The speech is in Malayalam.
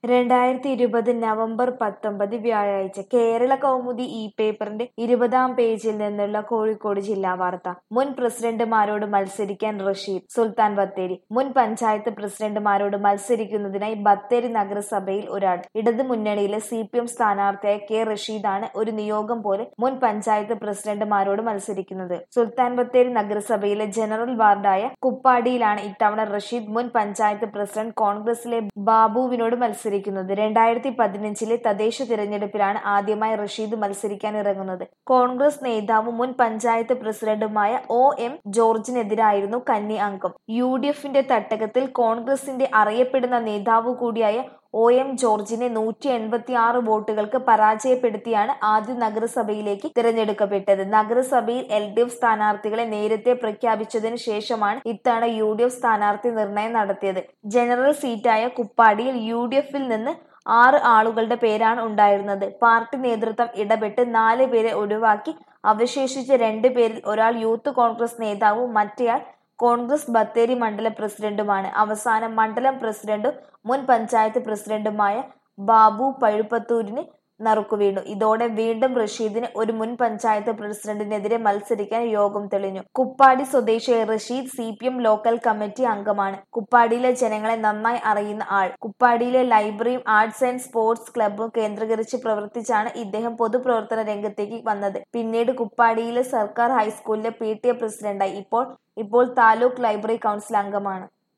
രണ്ടായിരത്തി ഇരുപത് നവംബർ പത്തൊമ്പത് വ്യാഴാഴ്ച കേരള കൗമുദി ഈ പേപ്പറിന്റെ ഇരുപതാം പേജിൽ നിന്നുള്ള കോഴിക്കോട് ജില്ലാ വാർത്ത മുൻ പ്രസിഡന്റുമാരോട് മത്സരിക്കാൻ റഷീദ് സുൽത്താൻ ബത്തേരി മുൻ പഞ്ചായത്ത് പ്രസിഡന്റുമാരോട് മത്സരിക്കുന്നതിനായി ബത്തേരി നഗരസഭയിൽ ഒരാൾ ഇടതു മുന്നണിയിലെ സി പി എം സ്ഥാനാർത്ഥിയായ കെ റഷീദാണ് ഒരു നിയോഗം പോലെ മുൻ പഞ്ചായത്ത് പ്രസിഡന്റുമാരോട് മത്സരിക്കുന്നത് സുൽത്താൻ ബത്തേരി നഗരസഭയിലെ ജനറൽ വാർഡായ കുപ്പാടിയിലാണ് ഇത്തവണ റഷീദ് മുൻ പഞ്ചായത്ത് പ്രസിഡന്റ് കോൺഗ്രസിലെ ബാബുവിനോട് മത്സരിക്കുന്നത് രണ്ടായിരത്തി പതിനഞ്ചിലെ തദ്ദേശ തിരഞ്ഞെടുപ്പിലാണ് ആദ്യമായി റഷീദ് മത്സരിക്കാൻ ഇറങ്ങുന്നത് കോൺഗ്രസ് നേതാവും മുൻ പഞ്ചായത്ത് പ്രസിഡന്റുമായ ഒ എം ജോർജിനെതിരായിരുന്നു കന്നി അംഗം യു ഡി എഫിന്റെ തട്ടകത്തിൽ കോൺഗ്രസിന്റെ അറിയപ്പെടുന്ന നേതാവ് കൂടിയായ ഒ എം ജോർജിനെ നൂറ്റി എൺപത്തി ആറ് വോട്ടുകൾക്ക് പരാജയപ്പെടുത്തിയാണ് ആദ്യ നഗരസഭയിലേക്ക് തിരഞ്ഞെടുക്കപ്പെട്ടത് നഗരസഭയിൽ എൽ ഡി എഫ് സ്ഥാനാർത്ഥികളെ നേരത്തെ പ്രഖ്യാപിച്ചതിന് ശേഷമാണ് ഇത്തവണ യു ഡി എഫ് സ്ഥാനാർത്ഥി നിർണയം നടത്തിയത് ജനറൽ സീറ്റായ കുപ്പാടിയിൽ യു ഡി എഫിൽ നിന്ന് ആറ് ആളുകളുടെ പേരാണ് ഉണ്ടായിരുന്നത് പാർട്ടി നേതൃത്വം ഇടപെട്ട് നാല് പേരെ ഒഴിവാക്കി അവശേഷിച്ച രണ്ട് പേരിൽ ഒരാൾ യൂത്ത് കോൺഗ്രസ് നേതാവും മറ്റേയാൾ കോൺഗ്രസ് ബത്തേരി മണ്ഡലം പ്രസിഡന്റുമാണ് അവസാനം മണ്ഡലം പ്രസിഡന്റും മുൻ പഞ്ചായത്ത് പ്രസിഡന്റുമായ ബാബു പഴുപ്പത്തൂരിന് നറുക്കുവീണു ഇതോടെ വീണ്ടും റഷീദിന് ഒരു മുൻ പഞ്ചായത്ത് പ്രസിഡന്റിനെതിരെ മത്സരിക്കാൻ യോഗം തെളിഞ്ഞു കുപ്പാടി സ്വദേശിയായ Rasheed C P M local committee അംഗമാണ് കുപ്പാടിയിലെ ജനങ്ങളെ നന്നായി അറിയുന്ന ആൾ കുപ്പാടിയിലെ ലൈബ്രറിയും ആർട്സ് ആൻഡ് സ്പോർട്സ് ക്ലബ്ബും കേന്ദ്രീകരിച്ച് പ്രവർത്തിച്ചാണ് ഇദ്ദേഹം പൊതുപ്രവർത്തന രംഗത്തേക്ക് വന്നത് പിന്നീട് കുപ്പാടിയിലെ സർക്കാർ ഹൈസ്കൂളിലെ പി ടി എ പ്രസിഡന്റായി ഇപ്പോൾ ഇപ്പോൾ താലൂക്ക് ലൈബ്രറി കൗൺസിൽ അംഗമാണ്